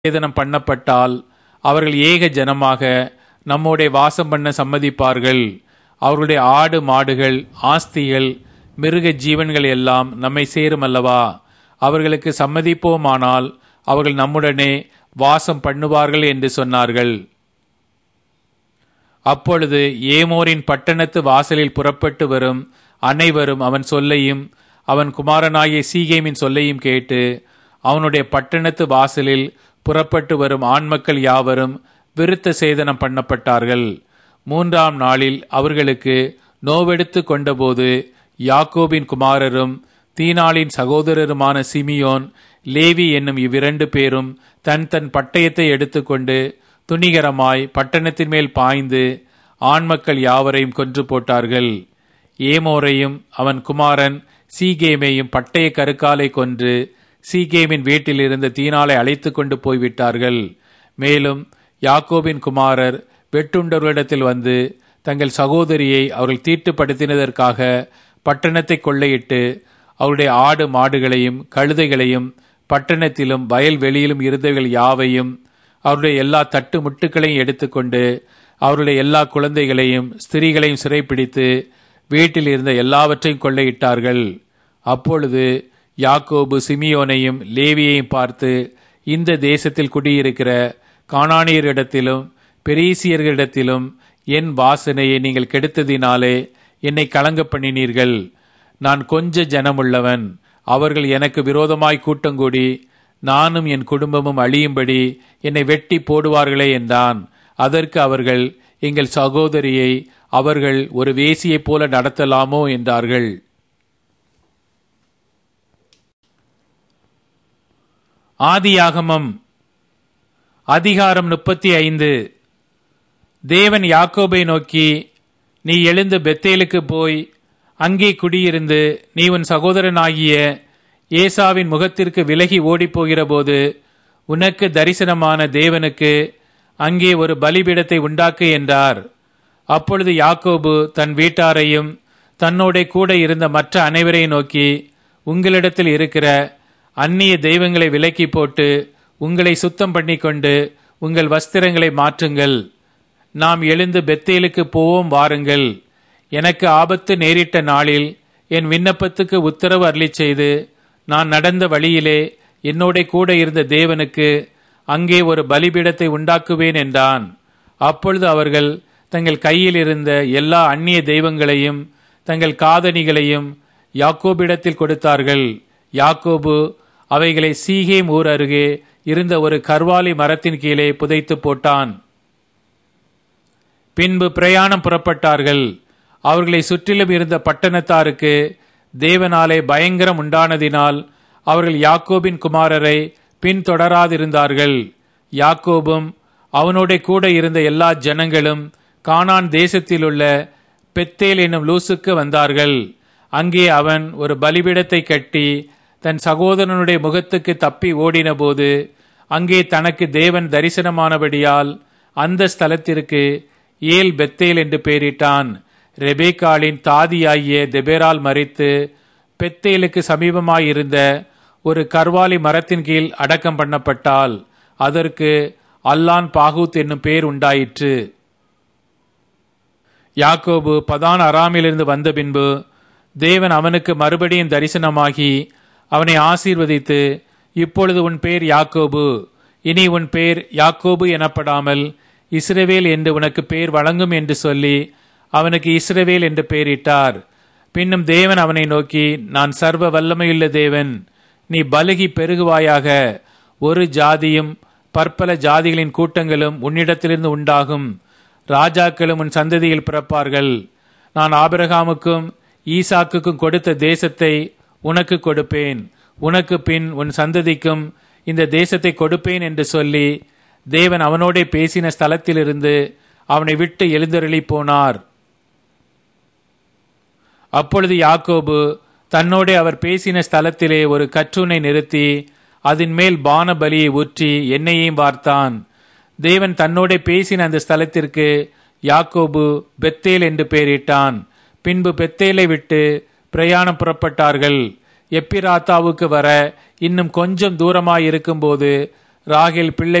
சேதனம் பண்ணப்பட்டால் அவர்கள் ஏக ஜனமாக நம்மோடே வாசம் பண்ண சம்மதிப்பார்கள் அவர்களுடைய ஆடு மாடுகள் ஆஸ்திகள் மிருக ஜீவன்கள் எல்லாம் நம்மை சேரும் அல்லவா அவர்களுக்கு சம்மதிப்போமானால் அவர்கள் நம்முடனே வாசம் பண்ணுவார்கள் என்று சொன்னார்கள் அப்பொழுது ஏமோரின் பட்டணத்து வாசலில் புறப்பட்டு வரும் அனைவரும் அவன் சொல்லையும் அவன் குமாரனாகிய சீகேமின் சொல்லையும் கேட்டு அவனுடைய பட்டணத்து வாசலில் புறப்பட்டு வரும் ஆண்மக்கள் யாவரும் விருத்த சேதனம் பண்ணப்பட்டார்கள் மூன்றாம் நாளில் அவர்களுக்கு நோவெடுத்து கொண்டபோது யாக்கோபின் குமாரரும் தீனாளின் சகோதரருமான சிமியோன் லேவி என்னும் இவ்விரண்டு பேரும் தன் தன் பட்டயத்தை எடுத்துக்கொண்டு துணிகரமாய் பட்டணத்தின் மேல் பாய்ந்து ஆண்மக்கள் யாவரையும் கொன்று போட்டார்கள் ஏமோரையும் அவன் குமாரன் சீகேமையும் பட்டய கருக்காலை கொன்று சீகேமின் வீட்டில் இருந்த தீனாலை அழைத்து கொண்டு போய்விட்டார்கள் மேலும் யாக்கோபின் குமாரர் வெட்டுண்டவர்களிடத்தில் வந்து தங்கள் சகோதரியை அவர்கள் தீட்டுப்படுத்தினதற்காக பட்டணத்தை கொள்ளையிட்டு அவருடைய ஆடு மாடுகளையும் கழுதைகளையும் பட்டணத்திலும் வயல்வெளியிலும் இருந்தவர்கள் யாவையும் அவருடைய எல்லா தட்டு முட்டுகளையும் எடுத்துக்கொண்டு அவருடைய எல்லா குழந்தைகளையும் ஸ்திரீகளையும் சிறைப்பிடித்து வீட்டில் இருந்த எல்லாவற்றையும் கொள்ளையிட்டார்கள் அப்பொழுது யாக்கோபு சிமியோனையும் லேவியையும் பார்த்து இந்த தேசத்தில் குடியிருக்கிற காணானியரிடத்திலும் பெரீசியர்களிடத்திலும் என் வாசனையை நீங்கள் கெடுத்ததினாலே என்னை கலங்க பண்ணினீர்கள் நான் கொஞ்ச ஜனமுள்ளவன் அவர்கள் எனக்கு விரோதமாய் கூட்டங்கூடி நானும் என் குடும்பமும் அழியும்படி என்னை வெட்டி போடுவார்களே என்றான் அதற்கு அவர்கள் எங்கள் சகோதரியை அவர்கள் ஒரு வேசியைப் போல நடத்தலாமோ என்றார்கள் ஆதியாகமம் அதிகாரம் முப்பத்தி ஐந்து தேவன் யாக்கோபை நோக்கி நீ எழுந்து பெத்தேலுக்கு போய் அங்கே குடியிருந்து நீ உன் சகோதரனாகிய ஏசாவின் முகத்திற்கு விலகி ஓடிப்போகிறபோது உனக்கு தரிசனமான தேவனுக்கு அங்கே ஒரு பலிபீடத்தை உண்டாக்கு என்றார் அப்பொழுது யாக்கோபு தன் வீட்டாரையும் தன்னோட கூட இருந்த மற்ற அனைவரையும் நோக்கி உங்களிடத்தில் இருக்கிற அந்நிய தெய்வங்களை விலக்கி போட்டு உங்களை சுத்தம் பண்ணிக்கொண்டு உங்கள் வஸ்திரங்களை மாற்றுங்கள் நாம் எழுந்து பெத்தேலுக்கு போவோம் வாருங்கள் எனக்கு ஆபத்து நேரிட்ட நாளில் என் விண்ணப்பத்துக்கு உத்தரவு அருளி செய்து நான் நடந்த வழியிலே என்னோட கூட இருந்த தேவனுக்கு அங்கே ஒரு பலிபீடத்தை உண்டாக்குவேன் என்றான் அப்பொழுது அவர்கள் தங்கள் கையில் இருந்த எல்லா அந்நிய தெய்வங்களையும் தங்கள் காதணிகளையும் யாக்கோபிடத்தில் கொடுத்தார்கள் யாக்கோபு அவைகளை சீகேம் ஊர் அருகே இருந்த ஒரு கர்வாலி மரத்தின் கீழே புதைத்து போட்டான் பின்பு பிரயாணம் புறப்பட்டார்கள் அவர்களை சுற்றிலும் இருந்த பட்டணத்தாருக்கு தேவனாலே பயங்கரம் உண்டானதினால் அவர்கள் யாக்கோபின் குமாரரை பின்தொடராதிருந்தார்கள் யாக்கோபும் அவனோட கூட இருந்த எல்லா ஜனங்களும் கானான் தேசத்திலுள்ள பெத்தேல் என்னும் லூசுக்கு வந்தார்கள் அங்கே அவன் ஒரு பலிபீடத்தை கட்டி தன் சகோதரனுடைய முகத்துக்கு தப்பி ஓடினபோது அங்கே தனக்கு தேவன் தரிசனமானபடியால் அந்த ஸ்தலத்திற்கு ஏல் பெத்தேல் என்று பெயரிட்டான் ரெபேக்காலின் தாதியாகிய தெபேரால் மறித்து பெத்தேலுக்கு சமீபமாயிருந்த ஒரு கர்வாலி மரத்தின் கீழ் அடக்கம் பண்ணப்பட்டால் அதற்கு அல்லான் பாகூத் என்னும் பேர் உண்டாயிற்று யாக்கோபு பதான் அராமிலிருந்து வந்த பின்பு தேவன் அவனுக்கு மறுபடியும் தரிசனமாகி அவனை ஆசீர்வதித்து இப்பொழுது உன் பேர் யாக்கோபு இனி உன் பேர் யாக்கோபு எனப்படாமல் இஸ்ரவேல் என்று உனக்கு பேர் வழங்கும் என்று சொல்லி அவனுக்கு இஸ்ரவேல் என்று பெயரிட்டார் பின்னும் தேவன் அவனை நோக்கி நான் சர்வ வல்லமையுள்ள தேவன் நீ பலுகி பெருகுவாயாக ஒரு ஜாதியும் பற்பல ஜாதிகளின் கூட்டங்களும் உன்னிடத்திலிருந்து உண்டாகும் ராஜாக்களும் உன் சந்ததியில் பிறப்பார்கள் நான் ஆபிரகாமுக்கும் ஈசாக்குக்கும் கொடுத்த தேசத்தை உனக்கு கொடுப்பேன் உனக்கு பின் உன் சந்ததிக்கும் இந்த தேசத்தை கொடுப்பேன் என்று சொல்லி தேவன் அவனோடே பேசின ஸ்தலத்திலிருந்து அவனை விட்டு எழுந்தருளி போனார் அப்பொழுது யாக்கோபு தன்னோடே அவர் பேசின ஸ்தலத்திலே ஒரு கற்றுனை நிறுத்தி அதன் மேல் பான பலியை ஊற்றி எண்ணெயையும் வார்த்தான் தேவன் தன்னோட பேசின அந்த ஸ்தலத்திற்கு யாக்கோபு பெத்தேல் என்று பெயரிட்டான் பின்பு பெத்தேலை விட்டு பிரயாணம் புறப்பட்டார்கள் எப்பிராத்தாவுக்கு வர இன்னும் கொஞ்சம் தூரமாயிருக்கும்போது ராகேல் பிள்ளை